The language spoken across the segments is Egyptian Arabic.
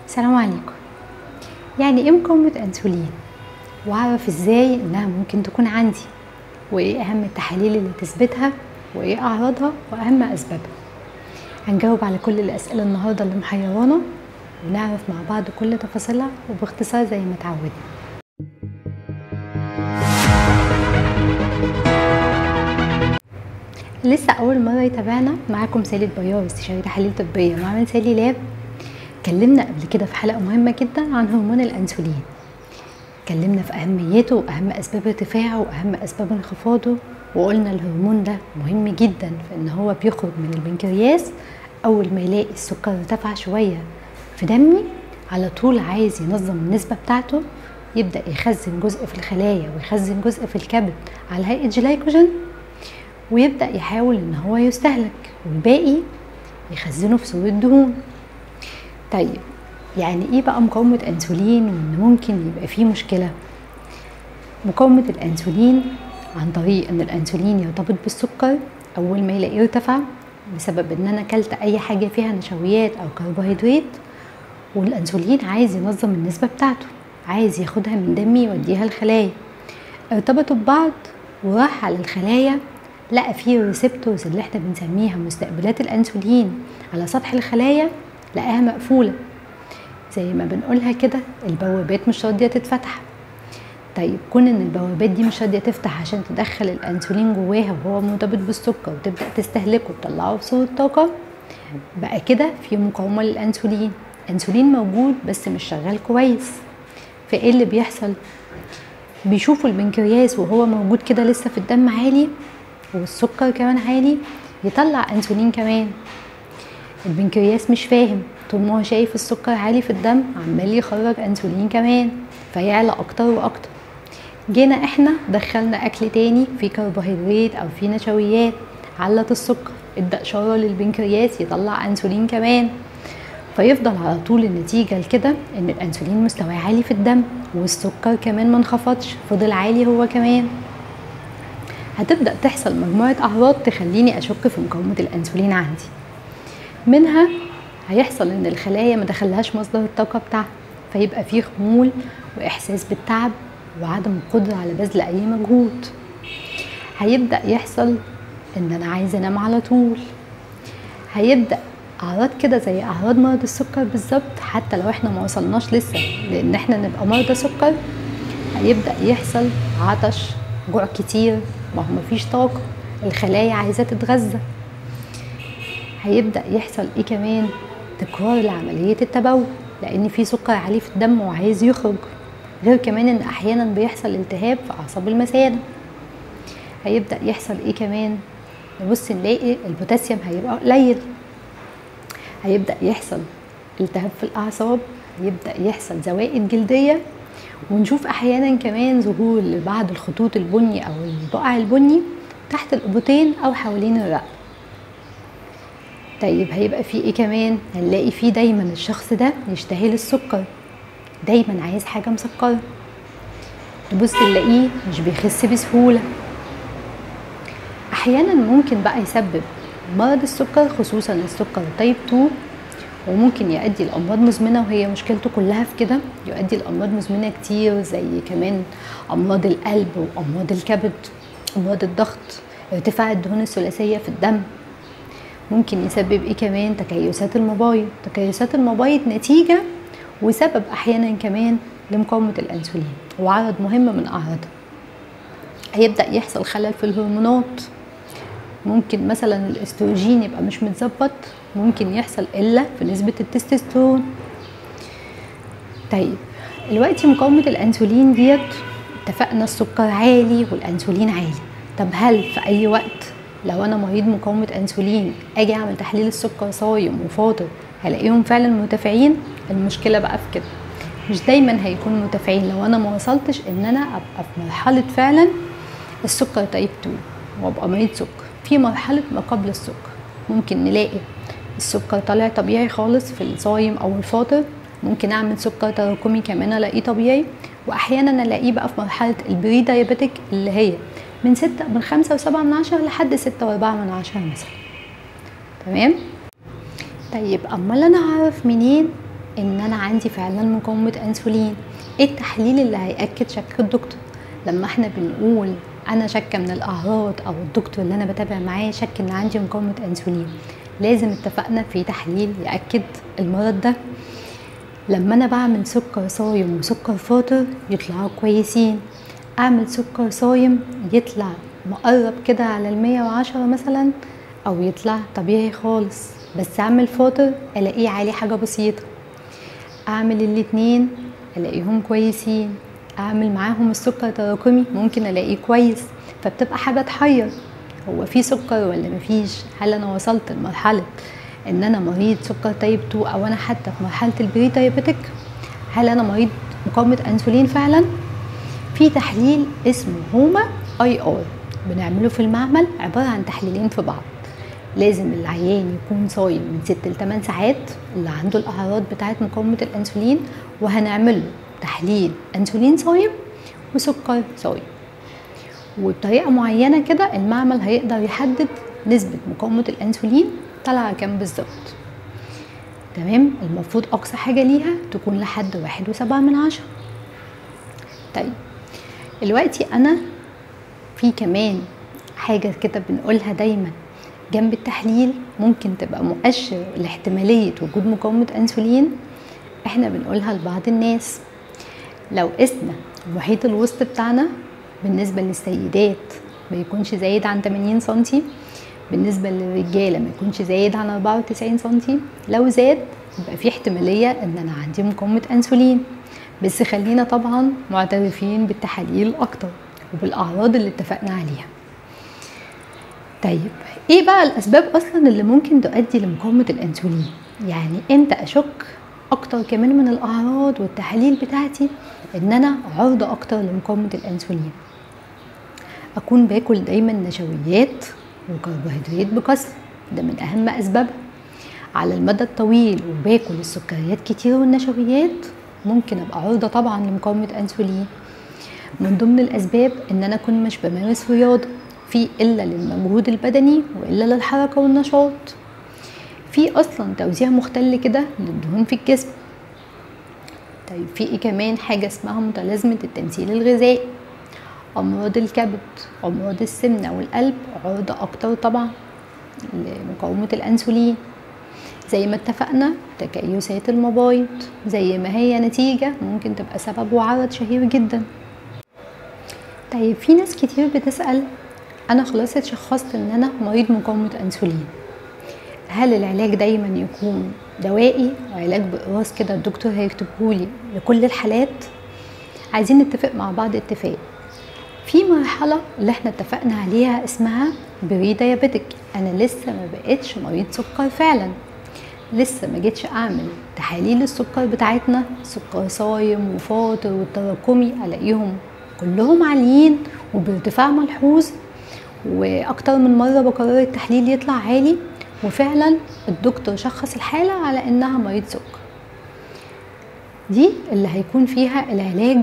السلام عليكم يعني ايه مقاومة انسولين واعرف ازاي انها ممكن تكون عندي وايه اهم التحاليل اللي تثبتها وايه اعراضها واهم اسبابها هنجاوب على كل الاسئله النهارده اللي محيرانا ونعرف مع بعض كل تفاصيلها وباختصار زي ما اتعودنا لسه اول مره يتابعنا معاكم سالي بيار استشاري تحاليل طبيه معمل سالي لاب اتكلمنا قبل كده في حلقه مهمه جدا عن هرمون الانسولين اتكلمنا في اهميته واهم اسباب ارتفاعه واهم اسباب انخفاضه وقلنا الهرمون ده مهم جدا في ان هو بيخرج من البنكرياس اول ما يلاقي السكر ارتفع شويه في دمي على طول عايز ينظم النسبه بتاعته يبدا يخزن جزء في الخلايا ويخزن جزء في الكبد على هيئه جلايكوجين ويبدا يحاول ان هو يستهلك والباقي يخزنه في صوره دهون طيب يعني ايه بقى مقاومه انسولين وان ممكن يبقى فيه مشكله مقاومه الانسولين عن طريق ان الانسولين يرتبط بالسكر اول ما يلاقيه ارتفع بسبب ان انا اكلت اي حاجه فيها نشويات او كربوهيدرات والانسولين عايز ينظم النسبه بتاعته عايز ياخدها من دمي يوديها الخلايا ارتبطوا ببعض وراح على الخلايا لقى فيه الريسبتورز اللي احنا بنسميها مستقبلات الانسولين على سطح الخلايا لقاها مقفوله زي ما بنقولها كده البوابات مش راضيه تتفتح طيب كون ان البوابات دي مش راضيه تفتح عشان تدخل الانسولين جواها وهو مرتبط بالسكر وتبدا تستهلكه وتطلعه في صوره طاقه بقى كده في مقاومه للانسولين انسولين موجود بس مش شغال كويس فايه اللي بيحصل بيشوفوا البنكرياس وهو موجود كده لسه في الدم عالي والسكر كمان عالي يطلع انسولين كمان البنكرياس مش فاهم طول ما هو شايف السكر عالي في الدم عمال يخرج انسولين كمان فيعلى اكتر واكتر جينا احنا دخلنا اكل تاني فيه كربوهيدرات او فيه نشويات علت السكر ادى اشاره للبنكرياس يطلع انسولين كمان فيفضل على طول النتيجه لكده ان الانسولين مستواه عالي في الدم والسكر كمان ما انخفضش فضل عالي هو كمان هتبدا تحصل مجموعه اعراض تخليني اشك في مقاومه الانسولين عندي منها هيحصل ان الخلايا ما دخلهاش مصدر الطاقه بتاعها فيبقى فيه خمول واحساس بالتعب وعدم القدره على بذل اي مجهود هيبدا يحصل ان انا عايزه انام على طول هيبدا اعراض كده زي اعراض مرض السكر بالظبط حتى لو احنا ما وصلناش لسه لان احنا نبقى مرضى سكر هيبدا يحصل عطش جوع كتير ما هو مفيش طاقه الخلايا عايزه تتغذى هيبدا يحصل ايه كمان تكرار لعمليه التبول لان في سكر عالي في الدم وعايز يخرج غير كمان ان احيانا بيحصل التهاب في اعصاب المثانه هيبدا يحصل ايه كمان نبص نلاقي البوتاسيوم هيبقى قليل هيبدا يحصل التهاب في الاعصاب يبدا يحصل زوائد جلديه ونشوف احيانا كمان ظهور لبعض الخطوط البني او البقع البني تحت الابطين او حوالين الرقبه طيب هيبقى في ايه كمان هنلاقي فيه دايما الشخص ده يشتهي السكر دايما عايز حاجه مسكره نبص نلاقيه مش بيخس بسهوله احيانا ممكن بقى يسبب مرض السكر خصوصا السكر تايب 2 وممكن يؤدي لامراض مزمنه وهي مشكلته كلها في كده يؤدي لامراض مزمنه كتير زي كمان امراض القلب وامراض الكبد امراض الضغط ارتفاع الدهون الثلاثيه في الدم ممكن يسبب ايه كمان تكيسات المبايض تكيسات المبايض نتيجه وسبب احيانا كمان لمقاومه الانسولين وعرض مهم من اعراضها هيبدا يحصل خلل في الهرمونات ممكن مثلا الاستروجين يبقى مش متظبط ممكن يحصل قله في نسبه التستوستيرون طيب دلوقتي مقاومه الانسولين ديت اتفقنا السكر عالي والانسولين عالي طب هل في اي وقت لو انا مريض مقاومه انسولين اجي اعمل تحليل السكر صايم وفاطر هلاقيهم فعلا مرتفعين المشكله بقى في كده مش دايما هيكونوا مرتفعين لو انا ما وصلتش ان انا ابقى في مرحله فعلا السكر تايب 2 وابقى مريض سكر في مرحله ما قبل السكر ممكن نلاقي السكر طالع طبيعي خالص في الصايم او الفاطر ممكن اعمل سكر تراكمي كمان الاقيه طبيعي واحيانا الاقيه بقى في مرحله البري دايابيتك اللي هي من ستة من خمسة وسبعة من عشرة لحد ستة وأربعة من عشرة مثلا تمام طيب أمال أنا هعرف منين ان انا عندي فعلا مقاومه انسولين ايه التحليل اللي هياكد شك الدكتور لما احنا بنقول انا شاكه من الاعراض او الدكتور اللي انا بتابع معاه شك ان عندي مقاومه انسولين لازم اتفقنا في تحليل ياكد المرض ده لما انا بعمل سكر صايم وسكر فاطر يطلعوا كويسين اعمل سكر صايم يطلع مقرب كده على المية وعشرة مثلا او يطلع طبيعي خالص بس اعمل فاطر الاقيه عالي حاجة بسيطة اعمل الاتنين الاقيهم كويسين اعمل معاهم السكر تراكمي ممكن الاقيه كويس فبتبقى حاجة تحير هو في سكر ولا مفيش هل انا وصلت لمرحلة ان انا مريض سكر تايب 2 او انا حتى في مرحلة البري دايابيتك هل انا مريض مقاومة انسولين فعلا في تحليل اسمه هوما اي ار بنعمله في المعمل عبارة عن تحليلين في بعض لازم العيان يكون صايم من 6 ل 8 ساعات اللي عنده الاعراض بتاعه مقاومه الانسولين وهنعمل له تحليل انسولين صايم وسكر صايم وبطريقه معينه كده المعمل هيقدر يحدد نسبه مقاومه الانسولين طالعه كام بالظبط تمام المفروض اقصى حاجه ليها تكون لحد واحد وسبعة من عشرة طيب دلوقتي انا في كمان حاجه كده بنقولها دايما جنب التحليل ممكن تبقى مؤشر لاحتمالية وجود مقاومة أنسولين احنا بنقولها لبعض الناس لو قسنا المحيط الوسط بتاعنا بالنسبة للسيدات ما يكونش زايد عن 80 سنتي بالنسبة للرجالة ما يكونش زايد عن 94 سنتي لو زاد يبقى في احتمالية ان انا عندي مقاومة انسولين بس خلينا طبعا معترفين بالتحاليل اكتر وبالاعراض اللي اتفقنا عليها طيب ايه بقى الاسباب اصلا اللي ممكن تؤدي لمقاومه الانسولين يعني امتى اشك اكتر كمان من الاعراض والتحاليل بتاعتي ان انا عرضه اكتر لمقاومه الانسولين اكون باكل دايما نشويات وكربوهيدرات بكثره ده من اهم اسبابها على المدى الطويل وباكل السكريات كتير والنشويات ممكن ابقى عرضه طبعا لمقاومه انسولين من ضمن الاسباب ان انا اكون مش بمارس رياضه في إلا للمجهود البدني وإلا للحركة والنشاط في أصلا توزيع مختل كده للدهون في الجسم طيب في إيه كمان حاجة اسمها متلازمة التمثيل الغذائي أمراض الكبد أمراض السمنة والقلب عرضة أكتر طبعا لمقاومة الأنسولين زي ما اتفقنا تكيسات المبايض زي ما هي نتيجة ممكن تبقى سبب وعرض شهير جدا طيب في ناس كتير بتسأل انا خلاص اتشخصت ان انا مريض مقاومه انسولين هل العلاج دايما يكون دوائي علاج بقراص كده الدكتور هيكتبهولي لكل الحالات عايزين نتفق مع بعض اتفاق في مرحلة اللي احنا اتفقنا عليها اسمها بري دايابيتك انا لسه ما بقتش مريض سكر فعلا لسه ما جيتش اعمل تحاليل السكر بتاعتنا سكر صايم وفاطر والتراكمي الاقيهم كلهم عاليين وبارتفاع ملحوظ واكتر من مره بكرر التحليل يطلع عالي وفعلا الدكتور شخص الحاله على انها مريض سكر دي اللي هيكون فيها العلاج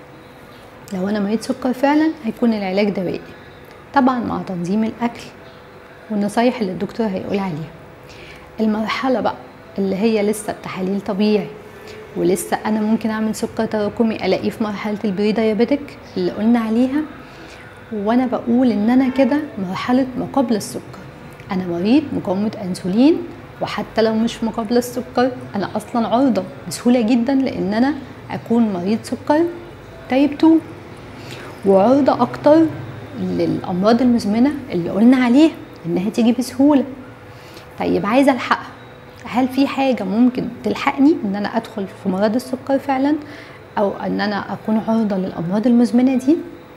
لو انا مريض سكر فعلا هيكون العلاج دوائي طبعا مع تنظيم الاكل والنصايح اللي الدكتور هيقول عليها المرحله بقى اللي هي لسه التحاليل طبيعي ولسه انا ممكن اعمل سكر تراكمي الاقيه في مرحله البري دايابيتك اللي قلنا عليها وانا بقول ان انا كده مرحله ما قبل السكر انا مريض مقاومه انسولين وحتى لو مش ما قبل السكر انا اصلا عرضه بسهوله جدا لان انا اكون مريض سكر تايب 2 وعرضه اكتر للامراض المزمنه اللي قلنا عليها انها تيجي بسهوله طيب عايزه الحقها هل في حاجه ممكن تلحقني ان انا ادخل في مرض السكر فعلا او ان انا اكون عرضه للامراض المزمنه دي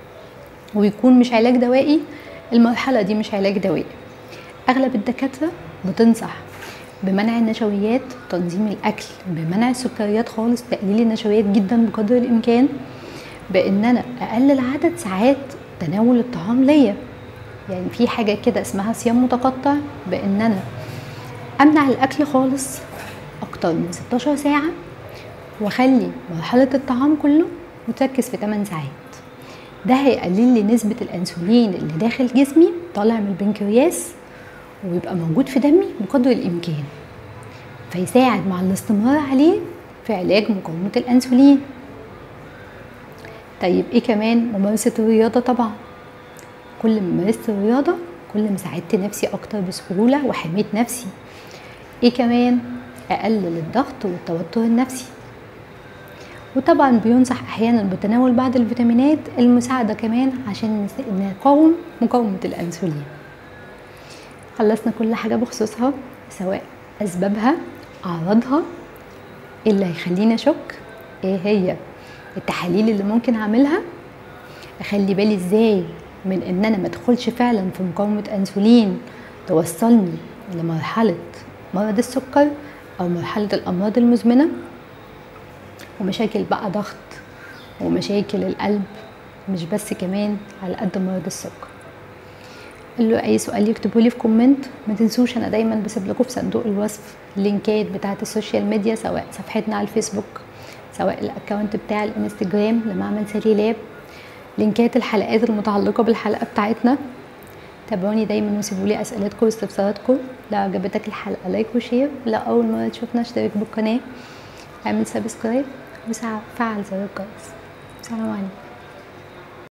ويكون مش علاج دوائي المرحلة دي مش علاج دوائي أغلب الدكاترة بتنصح بمنع النشويات تنظيم الأكل بمنع السكريات خالص تقليل النشويات جدا بقدر الإمكان بإن أنا أقلل عدد ساعات تناول الطعام ليا يعني في حاجة كده اسمها صيام متقطع بإن أنا أمنع الأكل خالص أكتر من 16 ساعة وأخلي مرحلة الطعام كله وتركز في 8 ساعات ده هيقلل لي نسبة الأنسولين اللي داخل جسمي طالع من البنكرياس ويبقى موجود في دمي بقدر الإمكان فيساعد مع الاستمرار عليه في علاج مقاومة الأنسولين طيب ايه كمان ممارسة الرياضة طبعا كل ما مارست الرياضة كل ما ساعدت نفسي أكتر بسهولة وحميت نفسي ايه كمان أقلل الضغط والتوتر النفسي وطبعا بينصح احيانا بتناول بعض الفيتامينات المساعده كمان عشان نقاوم مقاومه الانسولين خلصنا كل حاجه بخصوصها سواء اسبابها اعراضها إيه اللي هيخليني اشك ايه هي التحاليل اللي ممكن اعملها اخلي بالي ازاي من ان انا ما ادخلش فعلا في مقاومه انسولين توصلني لمرحله مرض السكر او مرحله الامراض المزمنه ومشاكل بقى ضغط ومشاكل القلب مش بس كمان على قد مرض السكر اللي اي سؤال يكتبوا لي في كومنت ما تنسوش انا دايما بسيب لكم في صندوق الوصف اللينكات بتاعه السوشيال ميديا سواء صفحتنا على الفيسبوك سواء الاكونت بتاع الانستجرام لمعمل سالي لاب لينكات الحلقات المتعلقه بالحلقه بتاعتنا تابعوني دايما وسيبوا لي اسئلتكم واستفساراتكم لو عجبتك الحلقه لايك وشير لو اول مره تشوفنا اشترك بالقناه اعمل سبسكرايب وفعل زر الجرس سلام عليكم